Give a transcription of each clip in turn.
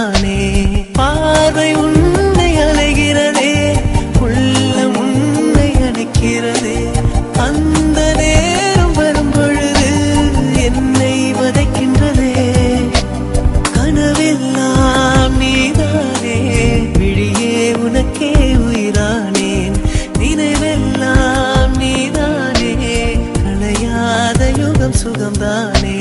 சுகம்தானே பார்வை உன்னை அலைகிறதே உள்ளம் உன்னை அணைக்கிறதே அந்த நேரம் வரும் பொழுது என்னை வதைக்கின்றதே கனவெல்லாம் நீதானே விழியே உனக்கே உயிரானேன் நினைவெல்லாம் நீதானே களையாத யுகம் சுகம்தானே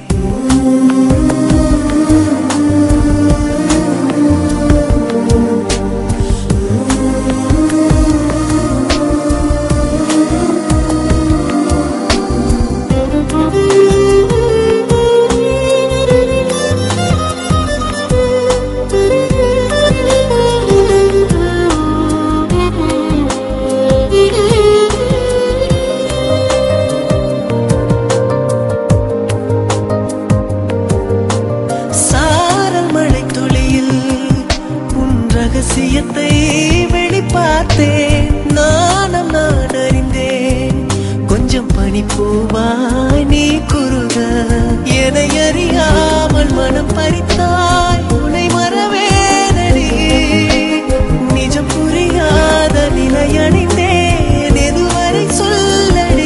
சாரல் மழை துளியில் உன் ரகசியத்தை வெளிப்பார்த்தேன் நானும் நான் அறிந்தேன் கொஞ்சம் பனிப்பூவாய் நீ குறுக எனை அறியாமல் மனம் பறித்தாய் உனை மறவேனடி நிஜம் புரியாத நிலை அணிந்தேன் எதுவரை சொல்லடி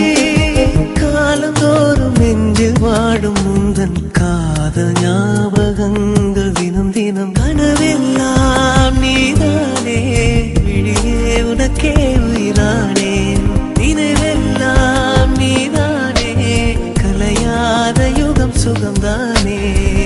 காலந்தோறும் நெஞ்சில் வாடும் முந்தன் காதல் ஞாபகங்கள் தினம் தினம் கனவெல்லாம் நீதானே விழியே உனக்கே உயிரானேன் நினைவெல்லாம் நீதானே கலையாத யுகம் சுகம்தானே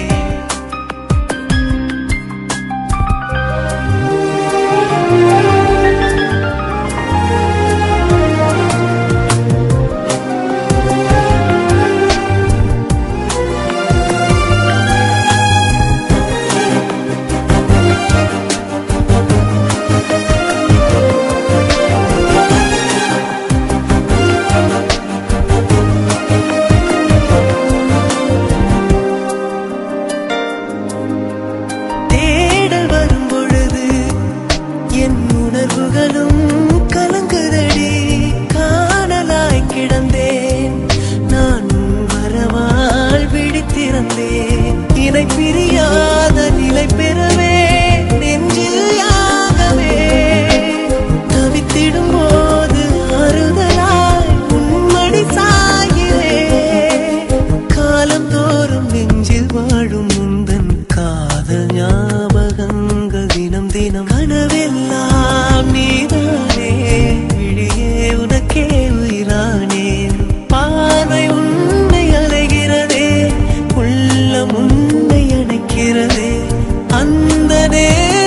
தேடல் வரும் பொழுது என் உணர்வுகளும் கலங்குதடி காணலாய் கிடந்தேன் நான் உன் வரவால் விழித்திருந்தேன் இணை பிரியாத நிலை பெறவே நெஞ்சில் யாகவே தவித்திடும் போது ஆறுதலாய் உன்மடி சாகிறேன் காலம் தோறும் நெஞ்சில் வாழும் முந்தன் காதல் ஞாபகங்கள் தினம் தினம் கனவெல்லாம் நீதானே விழியே உனக்கே உயிரானேன் பார்வை உன்னை அலைகிறதே உள்ளம் உன்னை அணைக்கிறதே அந்த நேரம்